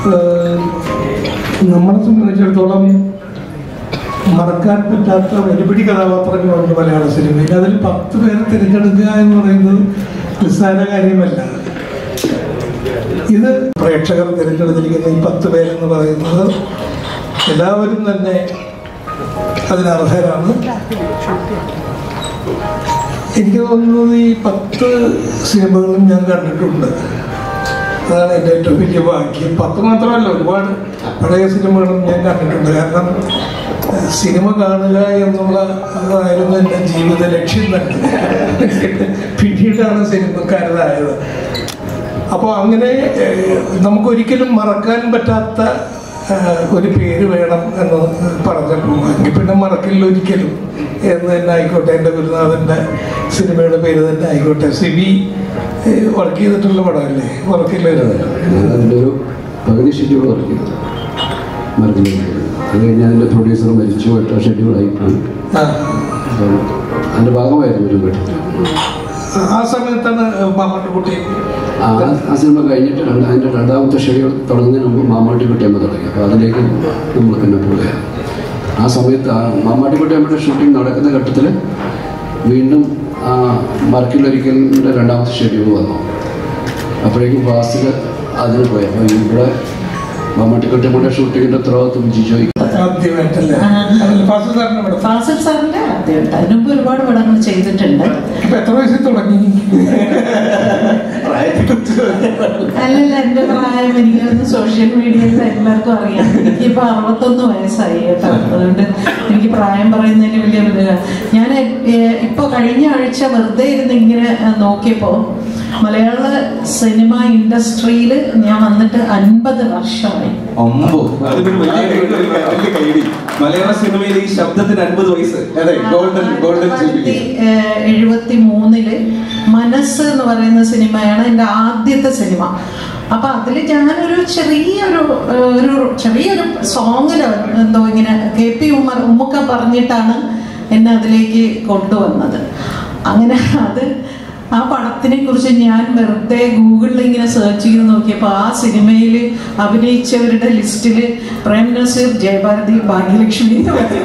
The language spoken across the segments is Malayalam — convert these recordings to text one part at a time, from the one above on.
ഏഹ്, നമ്മളെ സംബന്ധിച്ചിടത്തോളം മറക്കാൻ പറ്റാത്ത ഒരുപിടി കഥാപാത്രങ്ങളുണ്ട് മലയാള സിനിമയിൽ അതിൽ പത്ത് പേരെ തിരഞ്ഞെടുക്കുക എന്ന് പറയുന്നത് നിസ്സാര കാര്യമല്ല ഇത് പ്രേക്ഷകർ തിരഞ്ഞെടുത്തിരിക്കുന്ന ഈ പത്ത് പേരെന്ന് പറയുന്നത് എല്ലാവരും തന്നെ അതിനർഹരാണ് എനിക്ക് തോന്നുന്നത് ഈ പത്ത് സിനിമകളും ഞാൻ കണ്ടിട്ടുണ്ട് അതാണ് എൻ്റെ ഏറ്റവും വലിയ ഭാഗ്യം പത്ത് മാത്രമല്ല ഒരുപാട് പഴയ സിനിമകളും ഞാൻ കണ്ടിട്ടുണ്ട് കാരണം ഏഹ്, സിനിമ കാണുക എന്നുള്ള അതായിരുന്നു എൻ്റെ ജീവിത ലക്ഷ്യം തന്നെ പിന്നീടാണ് സിനിമക്കാരനായത് അപ്പോൾ അങ്ങനെ ഏഹ്, നമുക്കൊരിക്കലും മറക്കാൻ പറ്റാത്ത ഏഹ്, ഒരു പേര് വേണം എന്ന് പറഞ്ഞപ്പോൾ എങ്കിൽ പിന്നെ മറക്കില്ല ഒരിക്കലും എന്ന് തന്നെ ആയിക്കോട്ടെ എൻ്റെ ഗുരുനാഥൻ്റെ സിനിമയുടെ പേര് തന്നെ ആയിക്കോട്ടെ സിബി വർക്ക് ചെയ്തിട്ടുള്ള പടമല്ലേ വർക്കില്ലായിരുന്നു ഞാൻ അതിൻ്റെ ഒരു പകുതി ഷെഡ്യൂൾ വർക്ക് ചെയ്തു മറക്കില്ല അത് കഴിഞ്ഞ് അതിൻ്റെ പ്രൊഡ്യൂസർ മരിച്ചു എട്ട് ഷെഡ്യൂളായിട്ടാണ് ആ. അപ്പം അതിൻ്റെ ഭാഗമായിരുന്നു ഒരു വീട്ടിൽ ആ സമയത്താണ് മാമട്ടുകുട്ടി ആ ആ സിനിമ കഴിഞ്ഞിട്ട് രണ്ട് അതിൻ്റെ രണ്ടാമത്തെ ഷെഡ്യൂൾ തുടങ്ങുന്നതിന് മുമ്പ് മാമാട്ടി കുട്ടിയമ്മ തുടങ്ങി അപ്പോൾ അതിലേക്ക് നമ്മൾ പിന്നെ പോവുകയാണ് ആ സമയത്ത് ആ മാമാട്ടി കുട്ടിയമ്മയുടെ ഷൂട്ടിംഗ് നടക്കുന്ന ഘട്ടത്തിൽ വീണ്ടും ആ മറക്കിലൊരിക്കലിൻ്റെ രണ്ടാമത്തെ ഷെഡ്യൂൾ വന്നു അപ്പോഴേക്കും വാസിൽ അതിന് പോയി അപ്പോൾ ഇവിടെ മാമാട്ടി കുട്ടിയമ്മയുടെ ഷൂട്ടിങ്ങിൻ്റെ ഉത്തരവാദിത്വം ജിജോയ്ക്ക് ആദ്യമായിട്ടല്ലേ അതിൽ ഫാസിൽ സാറിന്റെ പടം ഫാസിൽ സാറിന്റെ ആദ്യമായിട്ട് അതിന് മുമ്പ് ഒരുപാട് പടങ്ങൾ ചെയ്തിട്ടുണ്ട് ഇപ്പൊ എത്ര വയസ്സിൽ തുടങ്ങി അല്ലല്ല എന്റെ പ്രായം എനിക്ക് സോഷ്യൽ മീഡിയയിൽ എല്ലാവർക്കും അറിയാം എനിക്കിപ്പോ അറുപത്തൊന്ന് വയസ്സായി കേട്ടോ അതുകൊണ്ട് എനിക്ക് പ്രായം പറയുന്നതിന് വലിയ ഇത് ഞാൻ ഏഹ്, ഇപ്പൊ കഴിഞ്ഞ ആഴ്ച വെറുതെ ഇരുന്ന് ഇങ്ങനെ ഏഹ്, നോക്കിയപ്പോ മലയാള സിനിമ ഇൻഡസ്ട്രിയിൽ ഞാൻ വന്നിട്ട് അൻപത് വർഷമായി അമ്പോ അതിനൊരു വലിയ കൈ- വലിയ കൈഡി മലയാള സിനിമയിൽ ഈ ശബ്ദത്തിന് അൻപത് വയസ്സ് അതെ ഗോൾഡൻ ഗോൾഡൻ ജൂബിലി എഴുപത്തി മൂന്നില് മനസ്സ് എന്ന് പറയുന്ന സിനിമയാണ് എൻ്റെ ആദ്യത്തെ സിനിമ അപ്പൊ അതിൽ ഞാനൊരു ചെറിയൊരു ഏഹ്, ഒരു ചെറിയൊരു സോങ്ങില് എന്തോ ഇങ്ങനെ കെ പി ഉമ്മർ ഉമ്മുക്ക പറഞ്ഞിട്ടാണ് എന്നെ അതിലേക്ക് കൊണ്ടുവന്നത് അങ്ങനെ അത് ആ പടത്തിനെ കുറിച്ച് ഞാൻ വെറുതെ ഗൂഗിളിൽ ഇങ്ങനെ സെർച്ച് ചെയ്ത് നോക്കിയപ്പോൾ ആ സിനിമയിൽ അഭിനയിച്ചവരുടെ ലിസ്റ്റിൽ പ്രേം നസീർ ജയഭാരതി ഭാഗ്യലക്ഷ്മി എന്ന് പറഞ്ഞു.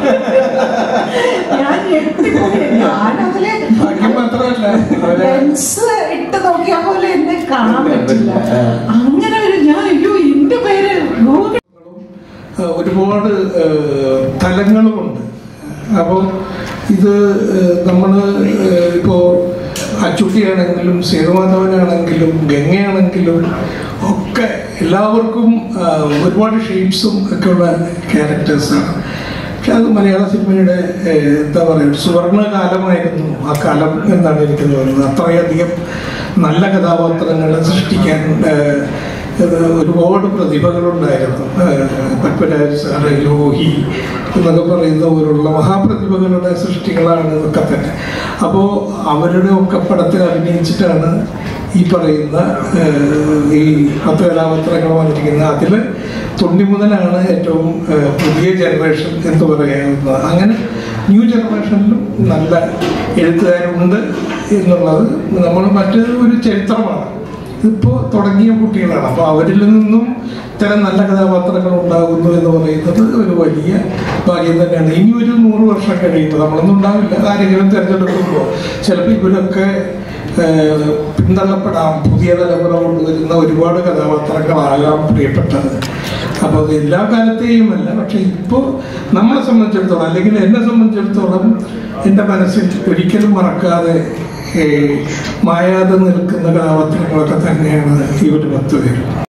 ഞാൻ ഞെട്ടിപ്പോയി. ഞാനതില് ഭാഗ്യം മാത്രമല്ല അവരെ ലെൻസ് ഇട്ട് നോക്കിയ പോലെ എന്നെ കാണാൻ പറ്റില്ല അങ്ങനെ ഒരു ഞാൻ അയ്യോ എന്റെ പേര് ഗൂഗിൾ ഏഹ് ഒരുപാട് ഏഹ് തലങ്ങളുമുണ്ട് അപ്പോൾ ഇത് നമ്മൾ ഇപ്പോൾ അച്ചുട്ടിയാണെങ്കിലും സേതുമാധവനാണെങ്കിലും ഗംഗയാണെങ്കിലും ഒക്കെ എല്ലാവർക്കും ആഹ് ഒരുപാട് ഷെയ്ഡ്സും ഒക്കെ ഉള്ള ക്യാരക്ടേഴ്സാണ് പക്ഷെ അത് മലയാള സിനിമയുടെ ഏഹ് എന്താ പറയുക സുവർണ കാലമായിരുന്നു ആ കാലം എന്നാണ് എനിക്ക് തോന്നുന്നത് അത്രയധികം നല്ല കഥാപാത്രങ്ങളെ സൃഷ്ടിക്കാൻ ഏഹ് ഇത് ഒരുപാട് പ്രതിഭകളുണ്ടായിരുന്നു ഏഹ് പത്മരാജ് സാറ് ലോഹി എന്നൊക്കെ പറയുന്ന പോലുള്ള മഹാപ്രതിഭകളുടെ സൃഷ്ടികളാണ് ഇതൊക്കെ തന്നെ അപ്പോൾ അവരുടെ ഒക്കെ പടത്തിൽ അഭിനയിച്ചിട്ടാണ് ഈ പറയുന്ന ഏഹ് ഈ പത്ത് കഥാപാത്രങ്ങൾ വന്നിരിക്കുന്നത് അതിൽ തൊണ്ണി മുതലാണ് ഏറ്റവും ഏഹ് പുതിയ ജനറേഷൻ എന്ന് പറയാവുന്നത് അങ്ങനെ ന്യൂ ജനറേഷനിലും നല്ല എഴുത്തുകാരുണ്ട് എന്നുള്ളത് നമ്മൾ മറ്റൊരു ഒരു ചരിത്രമാണ് ഇപ്പോൾ തുടങ്ങിയ കുട്ടികളാണ് അപ്പോൾ അവരിൽ നിന്നും ഇത്തരം നല്ല കഥാപാത്രങ്ങൾ ഉണ്ടാകുന്നു എന്ന് പറയുന്നത് ഒരു വലിയ ഭാഗ്യം തന്നെയാണ് ഇനി ഒരു നൂറ് വർഷം കഴിയുമ്പോൾ നമ്മളൊന്നും ഉണ്ടാവില്ല ആരെങ്കിലും തിരഞ്ഞെടുക്കുമ്പോൾ ചിലപ്പോൾ ഇവരൊക്കെ ഏഹ്, പിന്തള്ളപ്പെടാം പുതിയ തലമുറ കൊണ്ടുവരുന്ന ഒരുപാട് കഥാപാത്രങ്ങളാകാം പ്രിയപ്പെട്ടത് അപ്പോൾ അത് എല്ലാ കാലത്തെയും അല്ല പക്ഷെ ഇപ്പോൾ നമ്മളെ സംബന്ധിച്ചിടത്തോളം അല്ലെങ്കിൽ എന്നെ സംബന്ധിച്ചിടത്തോളം എൻ്റെ മനസ്സിൽ ഒരിക്കലും മറക്കാതെ ഏഹ്, മായാതെ നിൽക്കുന്ന കഥാപാത്രങ്ങളൊക്കെ തന്നെയാണ് ഇവർ പത്ത് പേരും